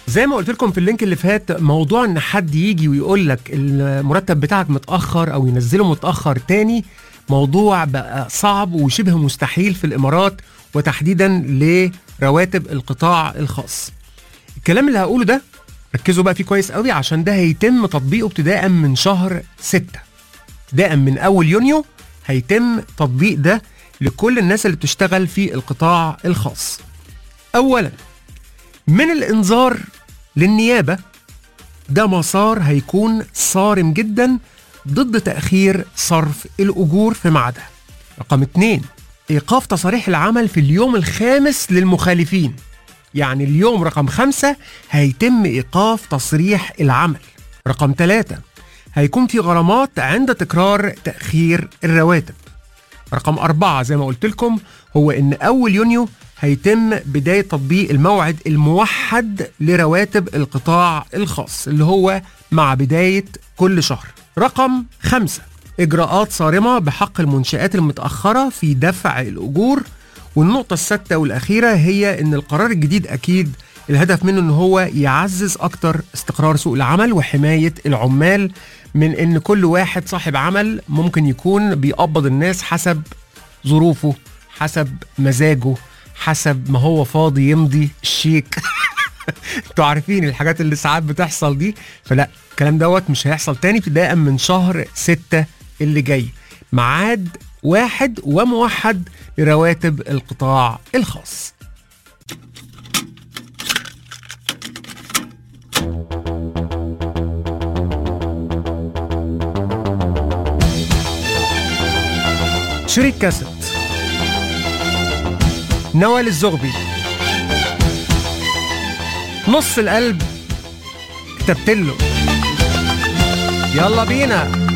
زي ما قلت لكم في اللينك اللي فات موضوع ان حد يجي ويقول لك المرتب بتاعك متاخر او ينزله متاخر تاني موضوع بقى صعب وشبه مستحيل في الامارات وتحديدا لرواتب القطاع الخاص الكلام اللي هقوله ده ركزوا بقى فيه كويس قوي عشان ده هيتم تطبيقه ابتداء من شهر 6 ابتداء من اول يونيو هيتم تطبيق ده لكل الناس اللي بتشتغل في القطاع الخاص اولا من الانذار للنيابه ده مسار هيكون صارم جدا ضد تاخير صرف الاجور في ميعادها رقم اتنين ايقاف تصاريح العمل في اليوم الخامس للمخالفين يعني اليوم رقم خمسة هيتم إيقاف تصريح العمل رقم ثلاثة هيكون في غرامات عند تكرار تأخير الرواتب رقم أربعة زي ما قلت لكم هو إن أول يونيو هيتم بداية تطبيق الموعد الموحد لرواتب القطاع الخاص اللي هو مع بداية كل شهر رقم خمسة إجراءات صارمة بحق المنشآت المتأخرة في دفع الأجور والنقطة السادسة والأخيرة هي إن القرار الجديد أكيد الهدف منه إن هو يعزز أكتر استقرار سوق العمل وحماية العمال من إن كل واحد صاحب عمل ممكن يكون بيقبض الناس حسب ظروفه حسب مزاجه حسب ما هو فاضي يمضي الشيك انتوا عارفين الحاجات اللي ساعات بتحصل دي فلا الكلام دوت مش هيحصل تاني ابتداء من شهر ستة اللي جاي ميعاد واحد وموحد لرواتب القطاع الخاص شريك كاسيت نوال الزغبي نص القلب كتبت له يلا بينا